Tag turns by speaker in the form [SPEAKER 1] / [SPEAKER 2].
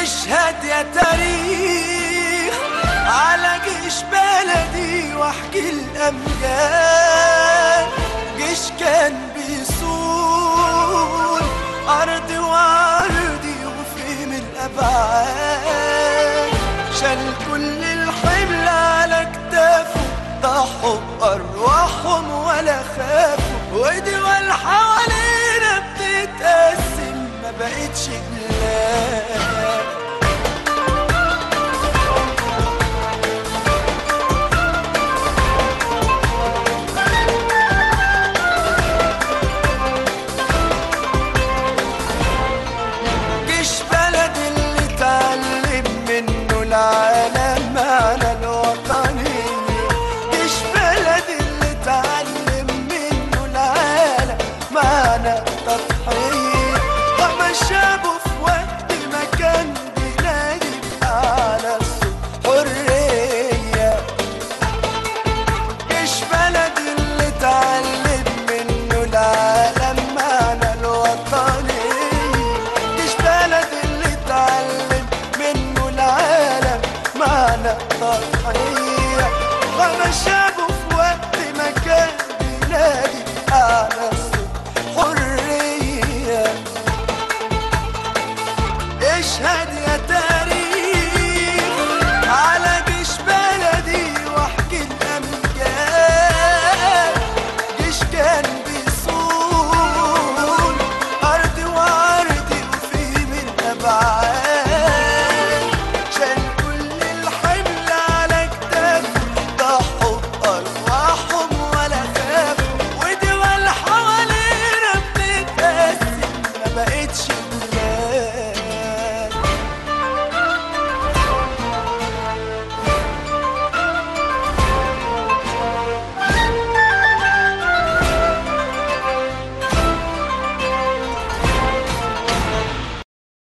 [SPEAKER 1] اشهد يا تاريخ على جيش بلدي واحكي الامجاد جيش كان بيصون ارضي وعرضي وفهم الابعاد شال كل الحمل على كتافه ضحوا بارواحهم ولا خافوا ودول حوالينا بتتقسم ما بقتش بلاد جيش بلد اللي اتعلم منه العالم معنى الوطنية جيش بلد اللي اتعلم منه العالم معنى التضحية وما شابه